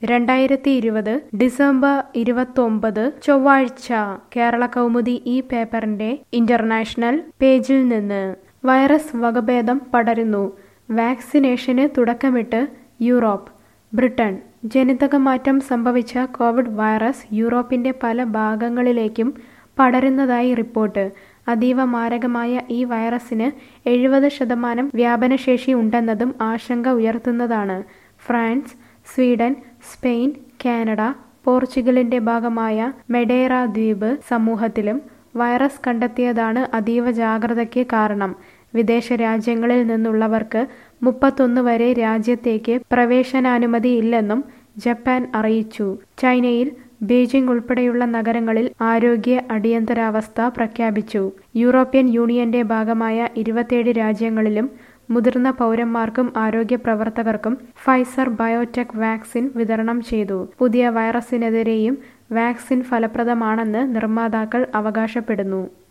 രണ്ടായിരത്തി ഇരുപത് ഡിസംബർ ഇരുപത്തൊമ്പത് ചൊവ്വാഴ്ച കേരള കൗമുദി ഈ പേപ്പറിന്റെ ഇന്റർനാഷണൽ പേജിൽ നിന്ന് വൈറസ് വകഭേദം പടരുന്നു വാക്സിനേഷന് തുടക്കമിട്ട് യൂറോപ്പ് ബ്രിട്ടൻ ജനിതകമാറ്റം സംഭവിച്ച കോവിഡ് വൈറസ് യൂറോപ്പിന്റെ പല ഭാഗങ്ങളിലേക്കും പടരുന്നതായി റിപ്പോർട്ട് അതീവ മാരകമായ ഈ വൈറസിന് എഴുപത് ശതമാനം വ്യാപനശേഷി ഉണ്ടെന്നതും ആശങ്ക ഉയർത്തുന്നതാണ് ഫ്രാൻസ് സ്വീഡൻ സ്പെയിൻ കാനഡ പോർച്ചുഗലിന്റെ ഭാഗമായ മെഡേറ ദ്വീപ് സമൂഹത്തിലും വൈറസ് കണ്ടെത്തിയതാണ് അതീവ ജാഗ്രതയ്ക്ക് കാരണം വിദേശ രാജ്യങ്ങളിൽ നിന്നുള്ളവർക്ക് മുപ്പത്തൊന്ന് വരെ രാജ്യത്തേക്ക് പ്രവേശനാനുമതി ഇല്ലെന്നും ജപ്പാൻ അറിയിച്ചു ചൈനയിൽ ബീജിംഗ് ഉൾപ്പെടെയുള്ള നഗരങ്ങളിൽ ആരോഗ്യ അടിയന്തരാവസ്ഥ പ്രഖ്യാപിച്ചു യൂറോപ്യൻ യൂണിയന്റെ ഭാഗമായ ഇരുപത്തിയേഴ് രാജ്യങ്ങളിലും മുതിർന്ന പൗരന്മാർക്കും ആരോഗ്യ പ്രവർത്തകർക്കും ഫൈസർ ബയോടെക് വാക്സിൻ വിതരണം ചെയ്തു പുതിയ വൈറസിനെതിരെയും വാക്സിൻ ഫലപ്രദമാണെന്ന് നിർമ്മാതാക്കൾ അവകാശപ്പെടുന്നു